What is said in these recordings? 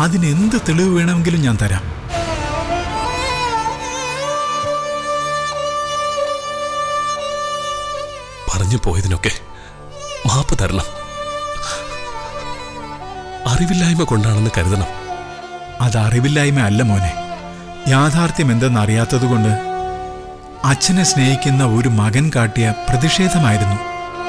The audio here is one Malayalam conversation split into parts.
അതിനെന്ത് തെളിവ് വേണമെങ്കിലും ഞാൻ തരാം പറഞ്ഞു പോയതിനൊക്കെ മാപ്പ് തരണം അറിവില്ലായ്മ കൊണ്ടാണെന്ന് കരുതണം അത് അറിവില്ലായ്മ അല്ല മോനെ യാഥാർത്ഥ്യം എന്തെന്നറിയാത്തതുകൊണ്ട് അച്ഛനെ സ്നേഹിക്കുന്ന ഒരു മകൻ കാട്ടിയ പ്രതിഷേധമായിരുന്നു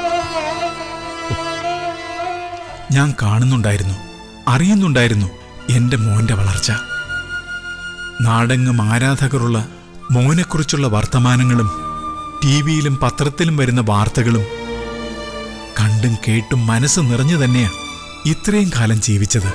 ഞാൻ കാണുന്നുണ്ടായിരുന്നു അറിയുന്നുണ്ടായിരുന്നു എന്റെ മോന്റെ വളർച്ച നാടെങ്ങും ആരാധകരുള്ള മോനെക്കുറിച്ചുള്ള വർത്തമാനങ്ങളും ടി വിയിലും പത്രത്തിലും വരുന്ന വാർത്തകളും കണ്ടും കേട്ടും മനസ്സ് നിറഞ്ഞു തന്നെയാ ഇത്രയും കാലം ജീവിച്ചത്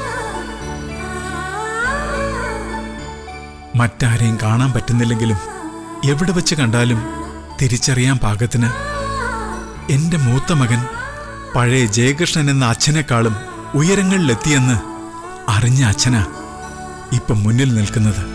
മറ്റാരെയും കാണാൻ പറ്റുന്നില്ലെങ്കിലും എവിടെ വെച്ച് കണ്ടാലും തിരിച്ചറിയാൻ പാകത്തിന് എന്റെ മൂത്ത മകൻ പഴയ ജയകൃഷ്ണൻ എന്ന അച്ഛനേക്കാളും ഉയരങ്ങളിലെത്തിയെന്ന് അറിഞ്ഞ അച്ഛനാ ഇപ്പം മുന്നിൽ നിൽക്കുന്നത്